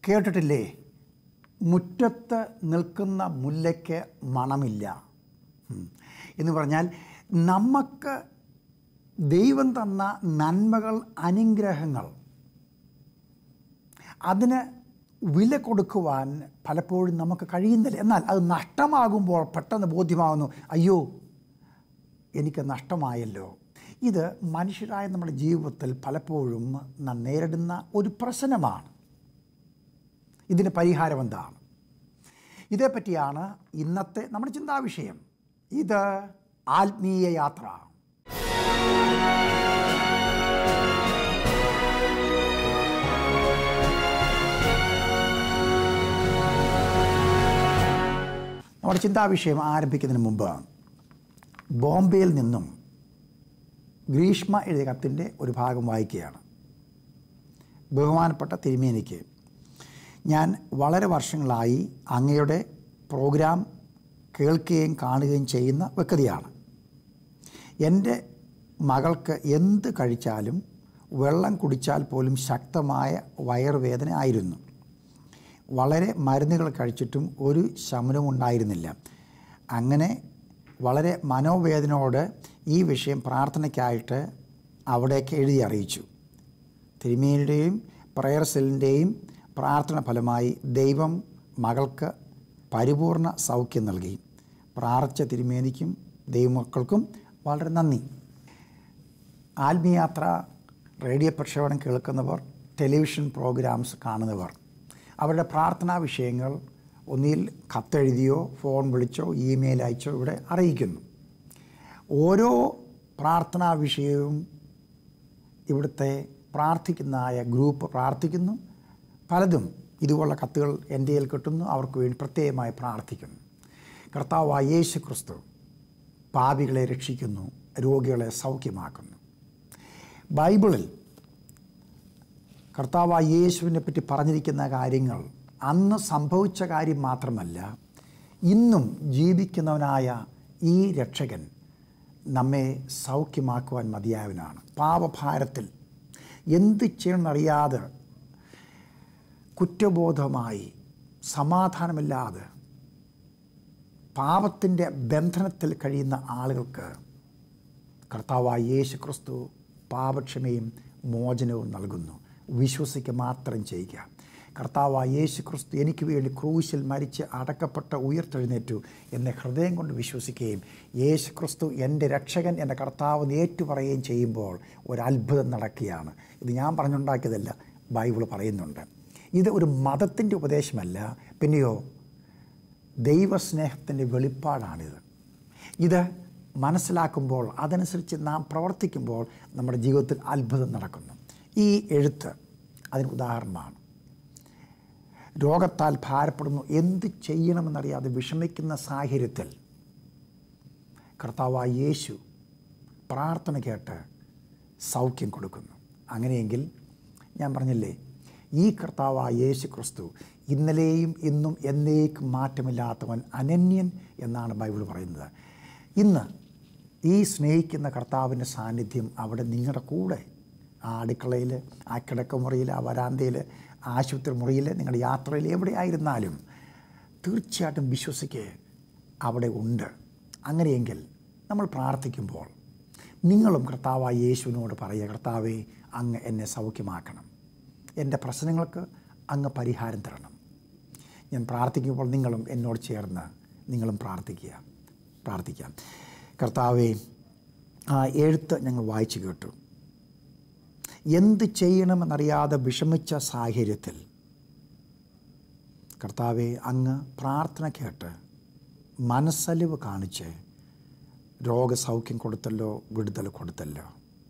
കേട്ടിട്ടില്ലേ മുറ്റത്ത് നിൽക്കുന്ന മുല്ലയ്ക്ക് മണമില്ല ഉം. എന്ന് പറഞ്ഞാൽ നമുക്ക് ദൈവം തന്ന നന്മകൾ അനുഗ്രഹങ്ങൾ അതിന് വില കൊടുക്കുവാൻ പലപ്പോഴും നമുക്ക് കഴിയുന്നില്ല എന്നാൽ അത് നഷ്ടമാകുമ്പോൾ പെട്ടെന്ന് ബോധ്യമാകുന്നു അയ്യോ എനിക്ക് നഷ്ടമായല്ലോ ഇത് മനുഷ്യരായ നമ്മുടെ ജീവിതത്തിൽ പലപ്പോഴും നാം നേരിടുന്ന ഒരു പ്രശ്നമാണ് ഇതിന് പരിഹാരം എന്താണ് ഇതേപ്പറ്റിയാണ് ഇന്നത്തെ നമ്മുടെ ചിന്താവിഷയം ഇത് ആത്മീയ യാത്ര നമ്മുടെ ചിന്താവിഷയം ആരംഭിക്കുന്നതിന് മുമ്പ് ബോംബെയിൽ നിന്നും ഗ്രീഷ്മ എഴുതിയ കത്തിൻ്റെ ഒരു ഭാഗം വായിക്കുകയാണ് ബഹുമാനപ്പെട്ട തിരുമേനിക്ക് ഞാൻ വളരെ വർഷങ്ങളായി അങ്ങയുടെ പ്രോഗ്രാം കേൾക്കുകയും കാണുകയും ചെയ്യുന്ന വ്യക്തിയാണ് എൻ്റെ മകൾക്ക് എന്ത് കഴിച്ചാലും വെള്ളം കുടിച്ചാൽ പോലും ശക്തമായ വയറുവേദന ആയിരുന്നു വളരെ മരുന്നുകൾ കഴിച്ചിട്ടും ഒരു ശമനവും ഉണ്ടായിരുന്നില്ല അങ്ങനെ വളരെ മനോവേദനയോട് ഈ വിഷയം പ്രാർത്ഥനയ്ക്കായിട്ട് അവിടേക്ക് എഴുതി അറിയിച്ചു തിരുമേനിയുടെയും പ്രയർ സെല്ലിൻ്റെയും പ്രാർത്ഥന ഫലമായി ദൈവം മകൾക്ക് പരിപൂർണ സൗഖ്യം നൽകി പ്രാർത്ഥിച്ച തിരുമേനിക്കും ദൈവമക്കൾക്കും വളരെ നന്ദി ആത്മീയാത്ര റേഡിയോ പ്രക്ഷേപണം കേൾക്കുന്നവർ ടെലിവിഷൻ പ്രോഗ്രാംസ് കാണുന്നവർ അവരുടെ പ്രാർത്ഥനാ വിഷയങ്ങൾ ഒന്നിൽ കത്തെഴുതിയോ ഫോൺ വിളിച്ചോ ഇമെയിൽ അയച്ചോ ഇവിടെ അറിയിക്കുന്നു ഓരോ പ്രാർത്ഥനാ വിഷയവും ഇവിടുത്തെ പ്രാർത്ഥിക്കുന്നതായ ഗ്രൂപ്പ് പ്രാർത്ഥിക്കുന്നു പലതും ഇതുപോലുള്ള കത്തുകൾ എൻ്റെ കയ്യിൽ കിട്ടുന്നു അവർക്ക് വേണ്ടി പ്രത്യേകമായി പ്രാർത്ഥിക്കുന്നു കർത്താവായ യേശു ക്രിസ്തു പാപികളെ രക്ഷിക്കുന്നു രോഗികളെ സൗഖ്യമാക്കുന്നു ബൈബിളിൽ കർത്താവായ യേശുവിനെ പറ്റി പറഞ്ഞിരിക്കുന്ന കാര്യങ്ങൾ അന്ന് സംഭവിച്ച കാര്യം മാത്രമല്ല ഇന്നും ജീവിക്കുന്നവനായ ഈ രക്ഷകൻ നമ്മെ സൗഖ്യമാക്കുവാൻ മതിയായവനാണ് പാപഭാരത്തിൽ എന്ത് ചെയ്യണമെന്നറിയാതെ കുറ്റബോധമായി സമാധാനമില്ലാതെ പാപത്തിൻ്റെ ബന്ധനത്തിൽ കഴിയുന്ന ആളുകൾക്ക് കർത്താവായ യേശു ക്രിസ്തു പാപക്ഷമയും മോചനവും നൽകുന്നു വിശ്വസിക്കുക മാത്രം ചെയ്യുക കർത്താവായ യേശു ക്രിസ്തു എനിക്ക് വേണ്ടി ക്രൂശിൽ മരിച്ച് അടക്കപ്പെട്ട ഉയർത്തെഴുന്നേറ്റു എന്നെ ഹൃദയം കൊണ്ട് വിശ്വസിക്കുകയും യേശു ക്രിസ്തു എൻ്റെ രക്ഷകൻ എൻ്റെ കർത്താവ് എന്ന് ഏറ്റുപറയുകയും ചെയ്യുമ്പോൾ ഒരു അത്ഭുതം നടക്കുകയാണ് ഇത് ഞാൻ പറഞ്ഞുണ്ടാക്കിയതല്ല ബൈബിൾ പറയുന്നുണ്ട് ഇത് ഒരു മതത്തിൻ്റെ ഉപദേശമല്ല പിന്നെയോ ദൈവസ്നേഹത്തിൻ്റെ വെളിപ്പാടാണിത് ഇത് മനസ്സിലാക്കുമ്പോൾ അതനുസരിച്ച് നാം പ്രവർത്തിക്കുമ്പോൾ നമ്മുടെ ജീവിതത്തിൽ അത്ഭുതം നടക്കുന്നു ഈ എഴുത്ത് അതിന് ഉദാഹരണമാണ് രോഗത്താൽ ഭാരപ്പെടുന്നു എന്ത് ചെയ്യണമെന്നറിയാതെ വിഷമിക്കുന്ന സാഹചര്യത്തിൽ കർത്താവായ യേശു പ്രാർത്ഥന കേട്ട് സൗഖ്യം കൊടുക്കുന്നു അങ്ങനെയെങ്കിൽ ഞാൻ പറഞ്ഞില്ലേ ഈ കർത്താവായ യേശു ക്രിസ്തു ഇന്നലെയും ഇന്നും എന്നേക്കും മാറ്റമില്ലാത്തവൻ അനന്യൻ എന്നാണ് ബൈബിൾ പറയുന്നത് ഇന്ന് ഈ സ്നേഹിക്കുന്ന കർത്താവിൻ്റെ സാന്നിധ്യം അവിടെ നിങ്ങളുടെ കൂടെ ആ അടുക്കളയിൽ ആ കിടക്കമുറിയിൽ ആ വരാന്തയിൽ ആശുപത്രി മുറിയിൽ നിങ്ങളുടെ യാത്രയിൽ എവിടെയായിരുന്നാലും തീർച്ചയായിട്ടും വിശ്വസിക്ക് അവിടെ ഉണ്ട് അങ്ങനെയെങ്കിൽ നമ്മൾ പ്രാർത്ഥിക്കുമ്പോൾ നിങ്ങളും കർത്താവായ യേശുവിനോട് പറയുക കർത്താവെ അങ്ങ് എന്നെ സൗഖ്യമാക്കണം എൻ്റെ പ്രശ്നങ്ങൾക്ക് അങ്ങ് പരിഹാരം തരണം ഞാൻ പ്രാർത്ഥിക്കുമ്പോൾ നിങ്ങളും എന്നോട് ചേർന്ന് നിങ്ങളും പ്രാർത്ഥിക്കുക പ്രാർത്ഥിക്കാം കർത്താവെ ആ എഴുത്ത് ഞങ്ങൾ വായിച്ചു കേട്ടു എന്ത് ചെയ്യണമെന്നറിയാതെ വിഷമിച്ച സാഹചര്യത്തിൽ കർത്താവെ അങ്ങ് പ്രാർത്ഥന കേട്ട് മനസ്സലിവ് കാണിച്ച് രോഗസൗഖ്യം കൊടുത്തല്ലോ വിടുതൽ കൊടുത്തല്ലോ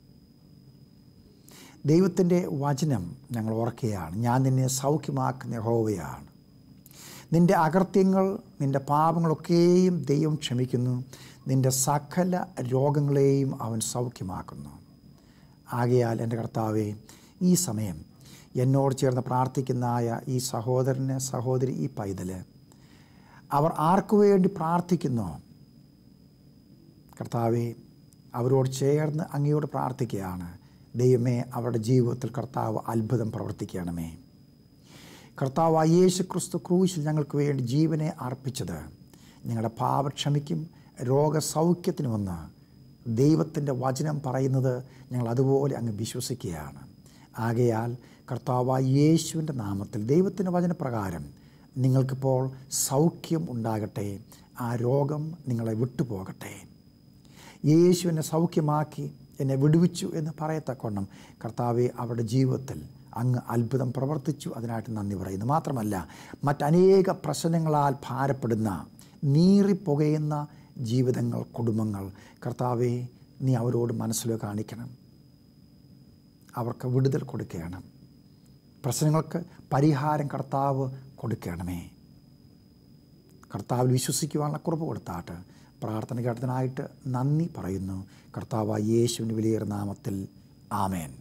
ദൈവത്തിൻ്റെ വചനം ഞങ്ങൾ ഓർക്കുകയാണ് ഞാൻ നിന്നെ സൗഖ്യമാക്കുന്ന യഹോവയാണ് നിൻ്റെ അകൃത്യങ്ങൾ നിൻ്റെ പാപങ്ങളൊക്കെയും ദൈവം ക്ഷമിക്കുന്നു നിൻ്റെ സകല രോഗങ്ങളെയും അവൻ സൗഖ്യമാക്കുന്നു ആകയാൽ എൻ്റെ കർത്താവെ ഈ സമയം എന്നോട് ചേർന്ന് പ്രാർത്ഥിക്കുന്നതായ ഈ സഹോദരന് സഹോദരി ഈ പൈതൽ അവർ ആർക്കു വേണ്ടി പ്രാർത്ഥിക്കുന്നോ കർത്താവെ അവരോട് ചേർന്ന് അങ്ങയോട് പ്രാർത്ഥിക്കുകയാണ് ദൈവമേ അവരുടെ ജീവിതത്തിൽ കർത്താവ് അത്ഭുതം പ്രവർത്തിക്കണമേ കർത്താവായ യേശു ക്രിസ്തു ക്രൂശിൽ ഞങ്ങൾക്ക് വേണ്ടി ജീവനെ അർപ്പിച്ചത് ഞങ്ങളുടെ പാപക്ഷമിക്കും രോഗസൗഖ്യത്തിനുമെന്ന് ദൈവത്തിൻ്റെ വചനം പറയുന്നത് ഞങ്ങൾ അതുപോലെ അങ്ങ് വിശ്വസിക്കുകയാണ് ആകയാൽ കർത്താവായ യേശുവിൻ്റെ നാമത്തിൽ ദൈവത്തിൻ്റെ വചനപ്രകാരം നിങ്ങൾക്കിപ്പോൾ സൗഖ്യം ഉണ്ടാകട്ടെ ആ രോഗം നിങ്ങളെ വിട്ടുപോകട്ടെ യേശു എന്നെ സൗഖ്യമാക്കി എന്നെ വിടുവിച്ചു എന്ന് പറയത്തക്കവണ്ണം കർത്താവെ അവരുടെ ജീവിതത്തിൽ അങ്ങ് അത്ഭുതം പ്രവർത്തിച്ചു അതിനായിട്ട് നന്ദി പറയുന്നു മാത്രമല്ല മറ്റനേക പ്രശ്നങ്ങളാൽ ഭാരപ്പെടുന്ന നീറിപ്പുകയുന്ന ജീവിതങ്ങൾ കുടുംബങ്ങൾ കർത്താവെ നീ അവരോട് മനസ്സിലോ കാണിക്കണം അവർക്ക് വിടുതൽ കൊടുക്കണം പ്രശ്നങ്ങൾക്ക് പരിഹാരം കർത്താവ് കൊടുക്കണമേ കർത്താവിൽ വിശ്വസിക്കുവാനുള്ള കുറവ് കൊടുത്താട്ട് പ്രാർത്ഥന കേട്ടതിനായിട്ട് നന്ദി പറയുന്നു കർത്താവ് യേശുവിൻ്റെ വിലയേറെ നാമത്തിൽ ആമേൻ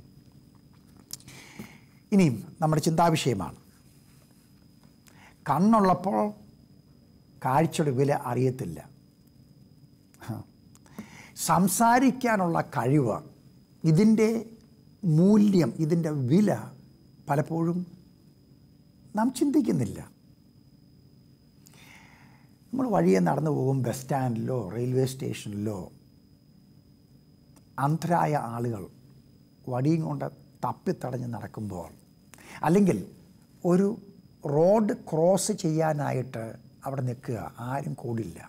ഇനിയും നമ്മുടെ ചിന്താവിഷയമാണ് കണ്ണുള്ളപ്പോൾ കാഴ്ചയുടെ വില അറിയത്തില്ല സംസാരിക്കാനുള്ള കഴിവ് ഇതിൻ്റെ മൂല്യം ഇതിൻ്റെ വില പലപ്പോഴും നാം ചിന്തിക്കുന്നില്ല നമ്മൾ വഴിയെ നടന്നു പോകും ബസ് സ്റ്റാൻഡിലോ റെയിൽവേ സ്റ്റേഷനിലോ അന്ധരായ ആളുകൾ വടിയും കൊണ്ട് തപ്പിത്തടഞ്ഞ് നടക്കുമ്പോൾ അല്ലെങ്കിൽ ഒരു റോഡ് ക്രോസ് ചെയ്യാനായിട്ട് അവിടെ നിൽക്കുക ആരും കൂടില്ല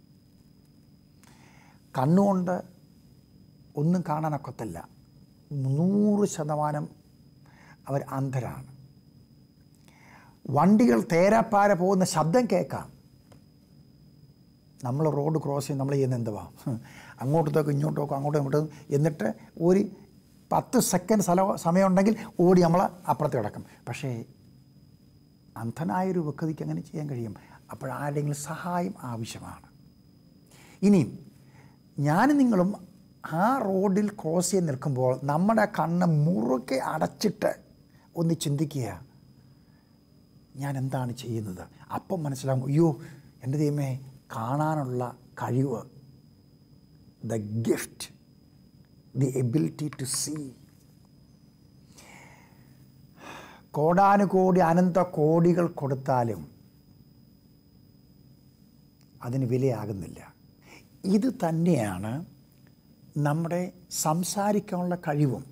കണ്ണുകൊണ്ട് ഒന്നും കാണാനൊക്കത്തില്ല നൂറ് ശതമാനം അവർ അന്ധരാണ് വണ്ടികൾ തേരാപ്പാര പോകുന്ന ശബ്ദം കേൾക്കാം നമ്മൾ റോഡ് ക്രോസ് ചെയ്ത് നമ്മൾ ചെയ്യുന്ന എന്തുവാ അങ്ങോട്ടത്തേക്ക് ഇങ്ങോട്ടേക്കോ അങ്ങോട്ടും ഇങ്ങോട്ടും എന്നിട്ട് ഒരു പത്ത് സെക്കൻഡ് സ്ഥല സമയമുണ്ടെങ്കിൽ ഓടി നമ്മൾ അപ്പുറത്ത് കിടക്കും പക്ഷേ അന്ധനായൊരു വ്യക്തിക്ക് അങ്ങനെ ചെയ്യാൻ കഴിയും അപ്പോഴാരെങ്കിലും സഹായം ആവശ്യമാണ് ഇനിയും ഞാനും നിങ്ങളും ആ റോഡിൽ ക്രോസ് ചെയ്ത് നിൽക്കുമ്പോൾ നമ്മുടെ കണ്ണ് മുറുകെ അടച്ചിട്ട് ഒന്ന് ചിന്തിക്കുക ഞാൻ എന്താണ് ചെയ്യുന്നത് അപ്പം മനസ്സിലാകും അയ്യോ എൻ്റെ ദൈവമേ കാണാനുള്ള കഴിവ് the gift the ability to see കോടാനുകോടി അനന്ത കോടികൾ കൊടുത്താലും അതിന് വിലയാകുന്നില്ല ഇത് തന്നെയാണ് നമ്മുടെ സംസാരിക്കാനുള്ള കഴിവും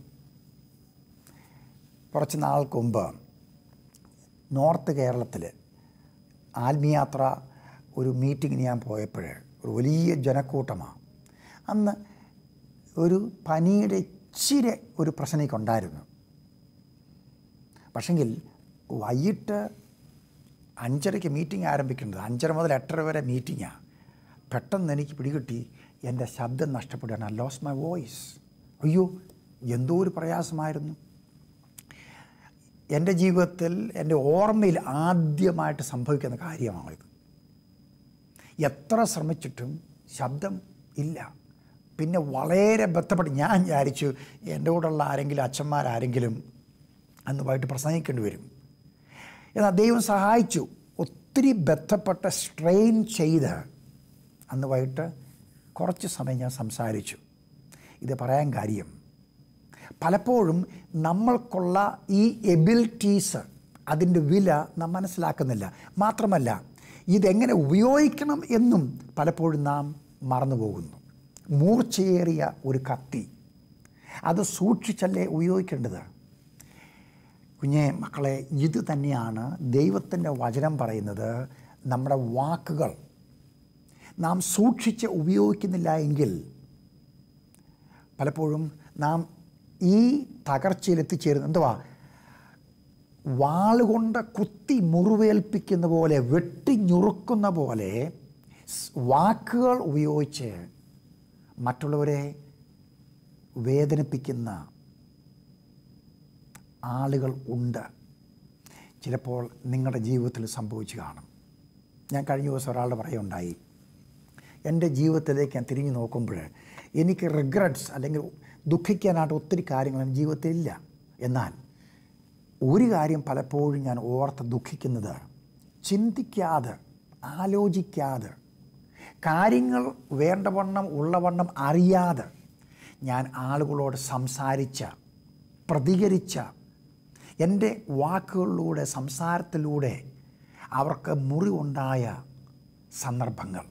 കുറച്ച് നാൾക്ക് മുമ്പ് നോർത്ത് കേരളത്തിൽ ആത്മീയാത്ര ഒരു മീറ്റിങ്ങിന് ഞാൻ പോയപ്പോൾ ഒരു വലിയ ജനക്കൂട്ടമാണ് അന്ന് ഒരു പനിയുടെ ഇച്ചിരി ഒരു പ്രശ്നം എനിക്കുണ്ടായിരുന്നു പക്ഷെങ്കിൽ വൈകിട്ട് അഞ്ചരയ്ക്ക് മീറ്റിംഗ് ആരംഭിക്കേണ്ടത് അഞ്ചര മുതൽ എട്ടര വരെ മീറ്റിങ്ങാണ് പെട്ടെന്ന് എനിക്ക് പിടികിട്ടി എൻ്റെ ശബ്ദം നഷ്ടപ്പെടുകയാണ് ഐ ലോസ് മൈ വോയിസ് അയ്യോ എന്തോ ഒരു പ്രയാസമായിരുന്നു എൻ്റെ ജീവിതത്തിൽ എൻ്റെ ഓർമ്മയിൽ ആദ്യമായിട്ട് സംഭവിക്കുന്ന കാര്യമാണിത് എത്ര ശ്രമിച്ചിട്ടും ശബ്ദം ഇല്ല പിന്നെ വളരെ ബന്ധപ്പെട്ട് ഞാൻ വിചാരിച്ചു എൻ്റെ കൂടെയുള്ള ആരെങ്കിലും അച്ഛന്മാരാരെങ്കിലും അന്ന് വൈകിട്ട് പ്രസംഗിക്കേണ്ടി വരും എന്നാൽ ദൈവം സഹായിച്ചു ഒത്തിരി ബന്ധപ്പെട്ട സ്ട്രെയിൻ ചെയ്ത് അന്ന് വൈകിട്ട് കുറച്ച് സമയം ഞാൻ സംസാരിച്ചു ഇത് പറയാൻ കാര്യം പലപ്പോഴും നമ്മൾക്കുള്ള ഈ എബിലിറ്റീസ് അതിൻ്റെ വില നാം മനസ്സിലാക്കുന്നില്ല മാത്രമല്ല ഇതെങ്ങനെ ഉപയോഗിക്കണം എന്നും പലപ്പോഴും നാം മറന്നു പോകുന്നു മൂർച്ചയേറിയ ഒരു കത്തി അത് സൂക്ഷിച്ചല്ലേ ഉപയോഗിക്കേണ്ടത് കുഞ്ഞെ മക്കളെ ഇത് തന്നെയാണ് ദൈവത്തിൻ്റെ വചനം പറയുന്നത് നമ്മുടെ വാക്കുകൾ നാം സൂക്ഷിച്ച് ഉപയോഗിക്കുന്നില്ല എങ്കിൽ പലപ്പോഴും നാം ഈ തകർച്ചയിൽ എത്തിച്ചേരുന്നു എന്തുവാ വാളുകൊണ്ട് കുത്തി മുറിവേൽപ്പിക്കുന്ന പോലെ വെട്ടിഞ്ഞുറുക്കുന്ന പോലെ വാക്കുകൾ ഉപയോഗിച്ച് മറ്റുള്ളവരെ വേദനിപ്പിക്കുന്ന ആളുകൾ ഉണ്ട് ചിലപ്പോൾ നിങ്ങളുടെ ജീവിതത്തിൽ സംഭവിച്ചു കാണും ഞാൻ കഴിഞ്ഞ ദിവസം ഒരാളുടെ പറയുണ്ടായി എൻ്റെ ജീവിതത്തിലേക്ക് ഞാൻ തിരിഞ്ഞു നോക്കുമ്പോൾ എനിക്ക് റിഗ്രറ്റ്സ് അല്ലെങ്കിൽ ദുഃഖിക്കാനായിട്ട് ഒത്തിരി കാര്യങ്ങൾ എൻ്റെ ജീവിതത്തിലില്ല എന്നാൽ ഒരു കാര്യം പലപ്പോഴും ഞാൻ ഓർത്ത് ദുഃഖിക്കുന്നത് ചിന്തിക്കാതെ ആലോചിക്കാതെ കാര്യങ്ങൾ വേണ്ടവണ്ണം ഉള്ളവണ്ണം അറിയാതെ ഞാൻ ആളുകളോട് സംസാരിച്ച പ്രതികരിച്ച എൻ്റെ വാക്കുകളിലൂടെ സംസാരത്തിലൂടെ അവർക്ക് മുറിവുണ്ടായ സന്ദർഭങ്ങൾ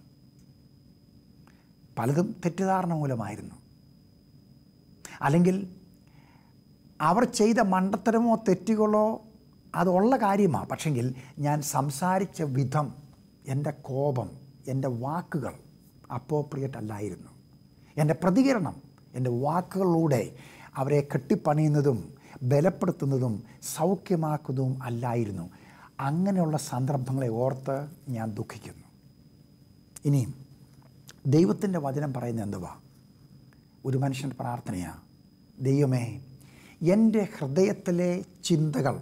പലതും തെറ്റിദ്ധാരണ മൂലമായിരുന്നു അല്ലെങ്കിൽ അവർ ചെയ്ത മണ്ടത്തരമോ തെറ്റുകളോ അതുള്ള കാര്യമാണ് പക്ഷെങ്കിൽ ഞാൻ സംസാരിച്ച വിധം എൻ്റെ കോപം എൻ്റെ വാക്കുകൾ അപ്പോപ്രിയറ്റ് അല്ലായിരുന്നു എൻ്റെ പ്രതികരണം എൻ്റെ വാക്കുകളിലൂടെ അവരെ കെട്ടിപ്പണിയുന്നതും ബലപ്പെടുത്തുന്നതും സൗഖ്യമാക്കുന്നതും അല്ലായിരുന്നു അങ്ങനെയുള്ള സന്ദർഭങ്ങളെ ഓർത്ത് ഞാൻ ദുഃഖിക്കുന്നു ഇനിയും ദൈവത്തിൻ്റെ വചനം പറയുന്നത് എന്തുവാ ഒരു മനുഷ്യൻ്റെ പ്രാർത്ഥനയാണ് ദൈവമേ എൻ്റെ ഹൃദയത്തിലെ ചിന്തകൾ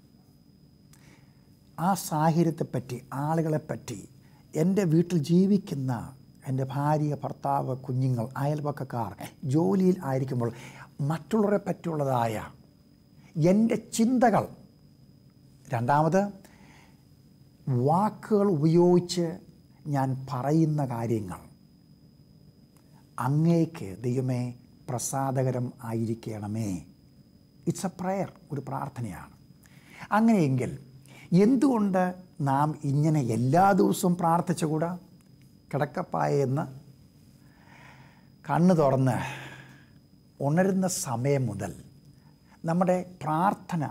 ആ സാഹചര്യത്തെപ്പറ്റി ആളുകളെപ്പറ്റി എൻ്റെ വീട്ടിൽ ജീവിക്കുന്ന എൻ്റെ ഭാര്യ ഭർത്താവ് കുഞ്ഞുങ്ങൾ അയൽപക്കക്കാർ ജോലിയിൽ ആയിരിക്കുമ്പോൾ മറ്റുള്ളവരെ പറ്റിയുള്ളതായ എൻ്റെ ചിന്തകൾ രണ്ടാമത് വാക്കുകൾ ഉപയോഗിച്ച് ഞാൻ പറയുന്ന കാര്യങ്ങൾ അങ്ങേക്ക് ദൈവമേ പ്രസാദകരം ആയിരിക്കണമേ ഇറ്റ്സ് എ പ്രയർ ഒരു പ്രാർത്ഥനയാണ് അങ്ങനെയെങ്കിൽ എന്തുകൊണ്ട് നാം ഇങ്ങനെ എല്ലാ ദിവസവും പ്രാർത്ഥിച്ചുകൂടാ കിടക്കപ്പായെന്ന് കണ്ണ് തുറന്ന് ഉണരുന്ന സമയം മുതൽ നമ്മുടെ പ്രാർത്ഥന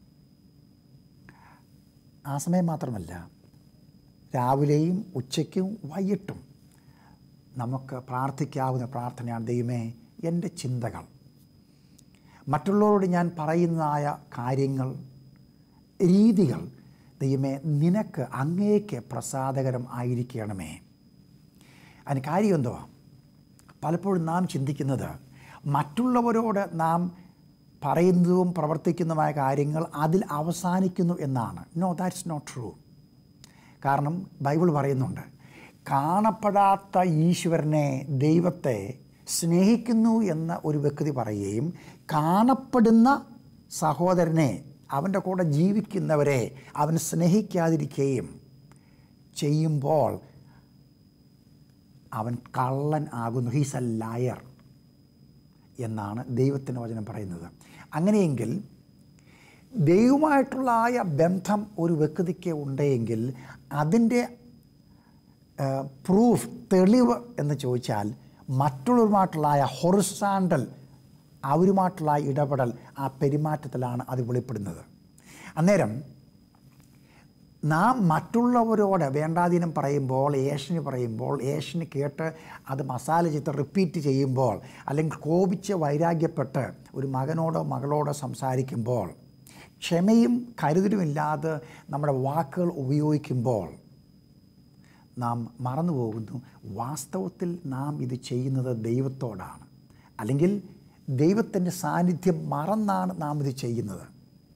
ആ സമയം മാത്രമല്ല രാവിലെയും ഉച്ചയ്ക്കും വൈകിട്ടും നമുക്ക് പ്രാർത്ഥിക്കാവുന്ന പ്രാർത്ഥനയാണ് ദൈവമേ എൻ്റെ ചിന്തകൾ മറ്റുള്ളവരോട് ഞാൻ പറയുന്നതായ കാര്യങ്ങൾ രീതികൾ ദൈവമേ നിനക്ക് അങ്ങേക്ക് പ്രസാദകരം ആയിരിക്കണമേ അതിന് കാര്യം എന്തുവാ പലപ്പോഴും നാം ചിന്തിക്കുന്നത് മറ്റുള്ളവരോട് നാം പറയുന്നതും പ്രവർത്തിക്കുന്നതുമായ കാര്യങ്ങൾ അതിൽ അവസാനിക്കുന്നു എന്നാണ് നോ ദാറ്റ്സ് നോട്ട് ട്രൂ കാരണം ബൈബിൾ പറയുന്നുണ്ട് കാണപ്പെടാത്ത ഈശ്വരനെ ദൈവത്തെ സ്നേഹിക്കുന്നു എന്ന ഒരു വ്യക്തി പറയുകയും കാണപ്പെടുന്ന സഹോദരനെ അവൻ്റെ കൂടെ ജീവിക്കുന്നവരെ അവൻ സ്നേഹിക്കാതിരിക്കുകയും ചെയ്യുമ്പോൾ അവൻ കള്ളൻ ആകുന്നു ഹീസ് എ ലയർ എന്നാണ് ദൈവത്തിൻ്റെ വചനം പറയുന്നത് അങ്ങനെയെങ്കിൽ ദൈവമായിട്ടുള്ള ആയ ബന്ധം ഒരു വ്യക്തിക്ക് ഉണ്ടെങ്കിൽ അതിൻ്റെ പ്രൂഫ് തെളിവ് എന്ന് ചോദിച്ചാൽ മറ്റുള്ളവരുമായിട്ടുള്ള ആയ ഹൊറിസാണ്ടൽ അവരുമായിട്ടുള്ള ഇടപെടൽ ആ പെരുമാറ്റത്തിലാണ് അത് വെളിപ്പെടുന്നത് അന്നേരം നാം മറ്റുള്ളവരോട് വേണ്ടാധീനം പറയുമ്പോൾ ഏഷന് പറയുമ്പോൾ ഏഷന് കേട്ട് അത് മസാല ചെയ്ത് റിപ്പീറ്റ് ചെയ്യുമ്പോൾ അല്ലെങ്കിൽ കോപിച്ച് വൈരാഗ്യപ്പെട്ട് ഒരു മകനോടോ മകളോടോ സംസാരിക്കുമ്പോൾ ക്ഷമയും കരുതലുമില്ലാതെ നമ്മുടെ വാക്കുകൾ ഉപയോഗിക്കുമ്പോൾ നാം മറന്നു പോകുന്നു വാസ്തവത്തിൽ നാം ഇത് ചെയ്യുന്നത് ദൈവത്തോടാണ് അല്ലെങ്കിൽ ദൈവത്തിൻ്റെ സാന്നിധ്യം മറന്നാണ് നാം ഇത് ചെയ്യുന്നത്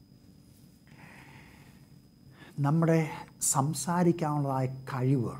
നമ്മുടെ സംസാരിക്കാനുള്ളതായ കഴിവ്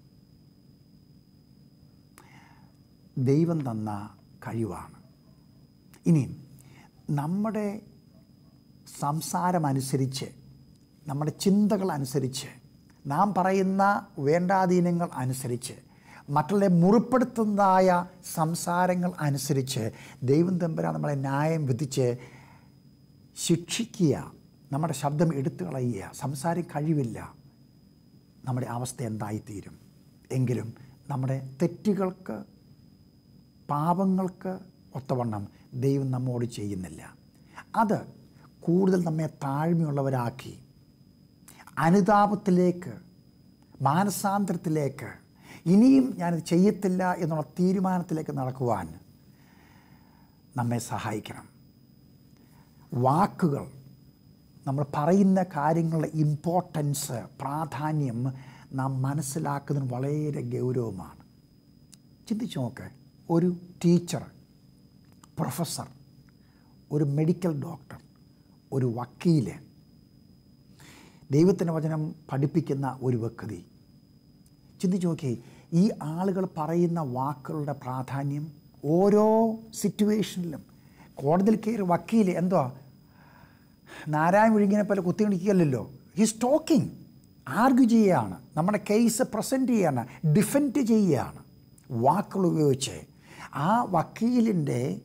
ദൈവം തന്ന കഴിവാണ് ഇനി നമ്മുടെ സംസാരമനുസരിച്ച് നമ്മുടെ ചിന്തകൾ അനുസരിച്ച് നാം പറയുന്ന വേണ്ടാധീനങ്ങൾ അനുസരിച്ച് മറ്റുള്ള മുറിപ്പെടുത്തുന്നതായ സംസാരങ്ങൾ അനുസരിച്ച് ദൈവം തമ്പുരാൻ നമ്മളെ ന്യായം വിധിച്ച് ശിക്ഷിക്കുക നമ്മുടെ ശബ്ദം എടുത്തു കളയുക സംസാരം കഴിവില്ല നമ്മുടെ അവസ്ഥ എന്തായിത്തീരും എങ്കിലും നമ്മുടെ തെറ്റുകൾക്ക് പാപങ്ങൾക്ക് ഒത്തവണ്ണം ദൈവം നമ്മോട് ചെയ്യുന്നില്ല അത് കൂടുതൽ നമ്മെ താഴ്മയുള്ളവരാക്കി അനുതാപത്തിലേക്ക് മാനസാന്തരത്തിലേക്ക് ഇനിയും ഞാനിത് ചെയ്യത്തില്ല എന്നുള്ള തീരുമാനത്തിലേക്ക് നടക്കുവാൻ നമ്മെ സഹായിക്കണം വാക്കുകൾ നമ്മൾ പറയുന്ന കാര്യങ്ങളുടെ ഇമ്പോർട്ടൻസ് പ്രാധാന്യം നാം മനസ്സിലാക്കുന്നതിന് വളരെ ഗൗരവമാണ് ചിന്തിച്ചു നോക്ക് ഒരു ടീച്ചർ പ്രൊഫസർ ഒരു മെഡിക്കൽ ഡോക്ടർ ഒരു വക്കീല് ദൈവത്തിൻ്റെ വചനം പഠിപ്പിക്കുന്ന ഒരു വ്യക്തി ചിന്തിച്ചു നോക്കി ഈ ആളുകൾ പറയുന്ന വാക്കുകളുടെ പ്രാധാന്യം ഓരോ സിറ്റുവേഷനിലും കോടതിയിൽ കയറി വക്കീൽ എന്തോ നാരായണ വിഴുങ്ങിനെ പോലെ കുത്തിയിടിക്കുകയല്ലോ ഹിസ് ടോക്കിംഗ് ആർഗ്യൂ ചെയ്യുകയാണ് നമ്മുടെ കേസ് പ്രസൻറ്റ് ചെയ്യുകയാണ് ഡിഫെൻഡ് ചെയ്യുകയാണ് വാക്കുകൾ ഉപയോഗിച്ച് ആ വക്കീലിൻ്റെ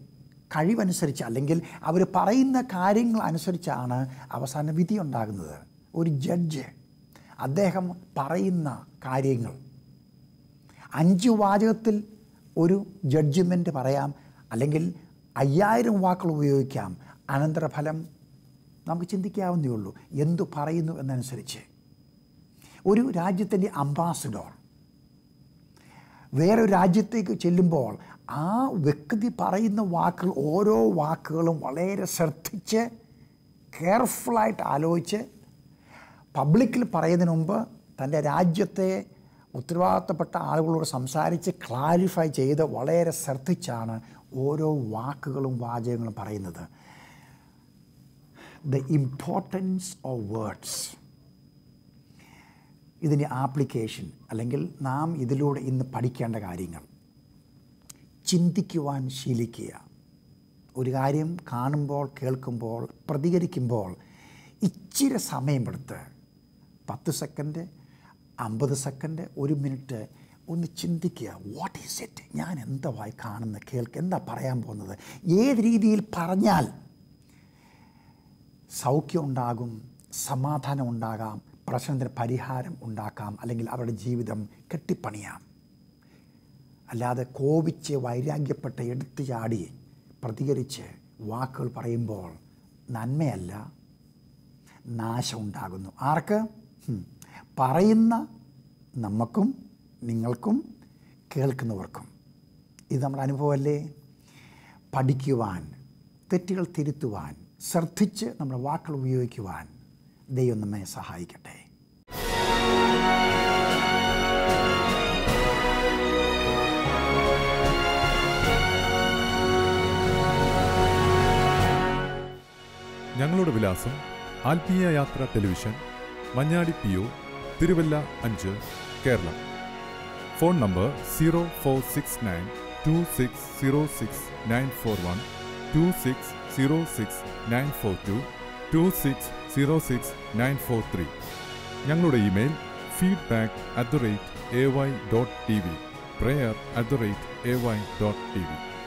കഴിവനുസരിച്ച് അല്ലെങ്കിൽ അവർ പറയുന്ന കാര്യങ്ങൾ അനുസരിച്ചാണ് അവസാന വിധി ഉണ്ടാകുന്നത് ഒരു ജഡ്ജ് അദ്ദേഹം പറയുന്ന കാര്യങ്ങൾ അഞ്ച് വാചകത്തിൽ ഒരു ജഡ്ജ്മെൻറ്റ് പറയാം അല്ലെങ്കിൽ അയ്യായിരം വാക്കുകൾ ഉപയോഗിക്കാം അനന്തരഫലം നമുക്ക് ചിന്തിക്കാവുന്നേ ഉള്ളൂ എന്തു പറയുന്നു എന്നനുസരിച്ച് ഒരു രാജ്യത്തിൻ്റെ അംബാസഡർ വേറൊരു രാജ്യത്തേക്ക് ചെല്ലുമ്പോൾ ആ വ്യക്തി പറയുന്ന വാക്കുകൾ ഓരോ വാക്കുകളും വളരെ ശ്രദ്ധിച്ച് കെയർഫുള്ളായിട്ട് ആലോചിച്ച് പബ്ലിക്കിൽ പറയുന്നതിന് മുമ്പ് തൻ്റെ രാജ്യത്തെ ഉത്തരവാദിത്തപ്പെട്ട ആളുകളോട് സംസാരിച്ച് ക്ലാരിഫൈ ചെയ്ത് വളരെ ശ്രദ്ധിച്ചാണ് ഓരോ വാക്കുകളും വാചകങ്ങളും പറയുന്നത് ദ ഇമ്പോർട്ടൻസ് ഓഫ് വേർഡ്സ് ഇതിൻ്റെ ആപ്ലിക്കേഷൻ അല്ലെങ്കിൽ നാം ഇതിലൂടെ ഇന്ന് പഠിക്കേണ്ട കാര്യങ്ങൾ ചിന്തിക്കുവാൻ ശീലിക്കുക ഒരു കാര്യം കാണുമ്പോൾ കേൾക്കുമ്പോൾ പ്രതികരിക്കുമ്പോൾ ഇച്ചിരി സമയമെടുത്ത് പത്ത് സെക്കൻഡ് അമ്പത് സെക്കൻഡ് ഒരു മിനിറ്റ് ഒന്ന് ചിന്തിക്കുക വാട്ട് ഈസ് ഇറ്റ് ഞാൻ എന്തായി കാണുന്നത് കേൾക്കുക എന്താ പറയാൻ പോകുന്നത് ഏത് രീതിയിൽ പറഞ്ഞാൽ സൗഖ്യം ഉണ്ടാകും സമാധാനം ഉണ്ടാകാം പ്രശ്നത്തിന് പരിഹാരം ഉണ്ടാക്കാം അല്ലെങ്കിൽ അവരുടെ ജീവിതം കെട്ടിപ്പണിയാം അല്ലാതെ കോപിച്ച് വൈരാഗ്യപ്പെട്ട് എടുത്തു ചാടി പ്രതികരിച്ച് വാക്കുകൾ പറയുമ്പോൾ നന്മയല്ല നാശം ഉണ്ടാകുന്നു ആർക്ക് ഹും. പറയുന്ന നമുക്കും നിങ്ങൾക്കും കേൾക്കുന്നവർക്കും ഇത് നമ്മുടെ അനുഭവമല്ലേ പഠിക്കുവാൻ തെറ്റുകൾ തിരുത്തുവാൻ ശ്രദ്ധിച്ച് നമ്മുടെ വാക്കുകൾ ഉപയോഗിക്കുവാൻ ദൈവം നമ്മെ സഹായിക്കട്ടെ ഞങ്ങളുടെ വിലാസം Athmeeya Yathra television Manjadi P O Thiruvalla അഞ്ച് Keralam phone number zero four six nine two six zero six nine four one two six zero six nine four two two six zero six nine four three ഞങ്ങളുടെ email feedback at the rate A Y dot T V prayer at the rate A Y dot T V